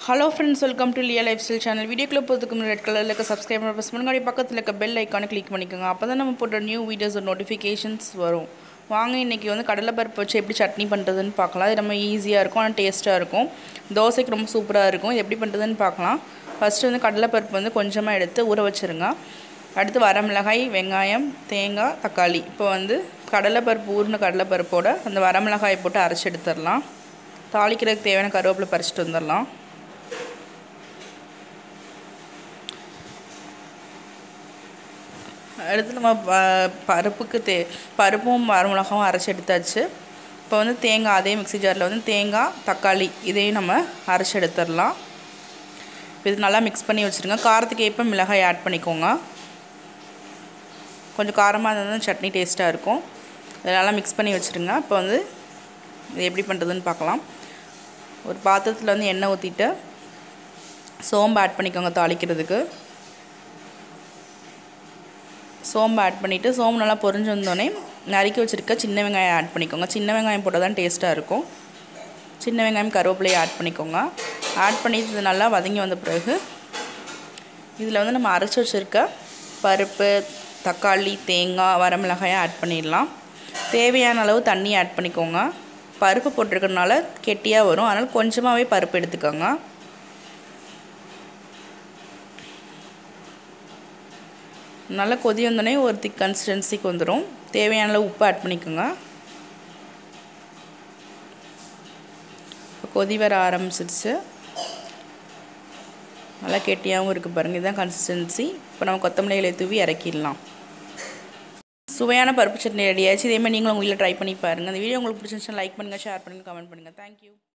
hello friends welcome to Liya lifestyle channel வீடியோக்குள்ள போகிறதுக்கு முன்னாடி ரெட் கலரில் இருக்க சப்ஸ்கிரைபர் ப்ரெஸ் பண்ணுங்க பக்கத்தில் இருக்க பெல் ஐக்கானை கிளிக் பண்ணிக்கோங்க அப்போ தான் நம்ம போட்ட நியூ வீடியோஸ் நோட்டிஃபிகேஷன்ஸ் வரும் வாங்க இன்றைக்கி வந்து கடலைப்பருப்பு வச்சு எப்படி சட்னி பண்ணுறதுன்னு பார்க்கலாம் இது நம்ம ஈஸியாக இருக்கும் ஆனால் டேஸ்ட்டாக இருக்கும் தோசைக்கு ரொம்ப சூப்பராக இருக்கும் இது எப்படி பண்ணுறதுன்னு பார்க்கலாம் ஃபஸ்ட்டு வந்து கடலைப்பருப்பு வந்து கொஞ்சமாக எடுத்து ஊற வச்சுருங்க அடுத்து வரமிளகாய் வெங்காயம் தேங்காய் தக்காளி இப்போ வந்து கடலைப்பருப்பு ஊறின கடலைப்பருப்போட அந்த வரமிளகாயை போட்டு அரைச்சி எடுத்துடலாம் தாளிக்கிறதுக்கு தேவையான கருவேப்பிலை பறிச்சிட்டு வந்துடலாம் அடுத்து நம்ம ப- பருப்புக்கு தே பருப்பும் வரமிளகாவும் அரைச்சி எடுத்தாச்சு இப்போ வந்து தேங்காய் அதே மிக்ஸி ஜாரில் வந்து தேங்காய் தக்காளி இதையும் நம்ம அரைச்சி எடுத்துடலாம் இது நல்லா மிக்ஸ் பண்ணி வச்சுருங்க காரத்துக்கு ஏற்ப மிளகாய் ஆட் பண்ணிக்கோங்க கொஞ்சம் காரமாக இருந்தால் சட்னி டேஸ்ட்டாக இருக்கும் இதை நல்லா மிக்ஸ் பண்ணி வச்சுருங்க இப்போ வந்து இது எப்படி பண்ணுறதுன்னு பார்க்கலாம் ஒரு பாத்திரத்தில் வந்து எண்ணெய் ஊற்றிட்டு சோம்பு ஆட் பண்ணிக்கோங்க தாளிக்கிறதுக்கு சோம்பு ஆட் பண்ணிவிட்டு சோம்பு நல்லா பொரிஞ்சு வந்தோடனே நறுக்கி வச்சுருக்க சின்ன வெங்காயம் ஆட் பண்ணிக்கோங்க சின்ன வெங்காயம் போட்டால் தான் டேஸ்ட்டாக இருக்கும் சின்ன வெங்காயம் கருவேப்பிலையை ஆட் பண்ணிக்கோங்க ஆட் பண்ணி இது நல்லா வதங்கி வந்த பிறகு இதில் வந்து நம்ம அரைச்சி வச்சுருக்க பருப்பு தக்காளி தேங்காய் வரமிளகாயை ஆட் பண்ணிடலாம் தேவையான அளவு தண்ணி ஆட் பண்ணிக்கோங்க பருப்பு போட்டிருக்கறனால கெட்டியாக வரும் அதனால் கொஞ்சமாகவே பருப்பு எடுத்துக்கோங்க நல்லா கொதி வந்தோடனே ஒரு திக் கன்சிஸ்டன்சிக்கு வந்துடும் தேவையான அளவு உப்பு ஆட் பண்ணிக்கோங்க இப்போ கொதி வர ஆரம்பிச்சிருச்சு நல்லா கெட்டியாகவும் இருக்குது பாருங்கள் இதுதான் கன்சிஸ்டன்சி இப்போ நம்ம கொத்தமல்லி இலையை தூவி இறக்கிடலாம் சுவையான பருப்பு சட்னி ரெடி ஆச்சு இதே மாதிரி நீங்களும் உங்கள் வீட்டில் ட்ரை பண்ணி பாருங்கள் இந்த வீடியோ உங்களுக்கு பிடிச்சிருந்துச்சுன்னா லைக் பண்ணுங்கள் ஷேர் பண்ணுங்கள் கமெண்ட் பண்ணுங்கள் தேங்க்யூ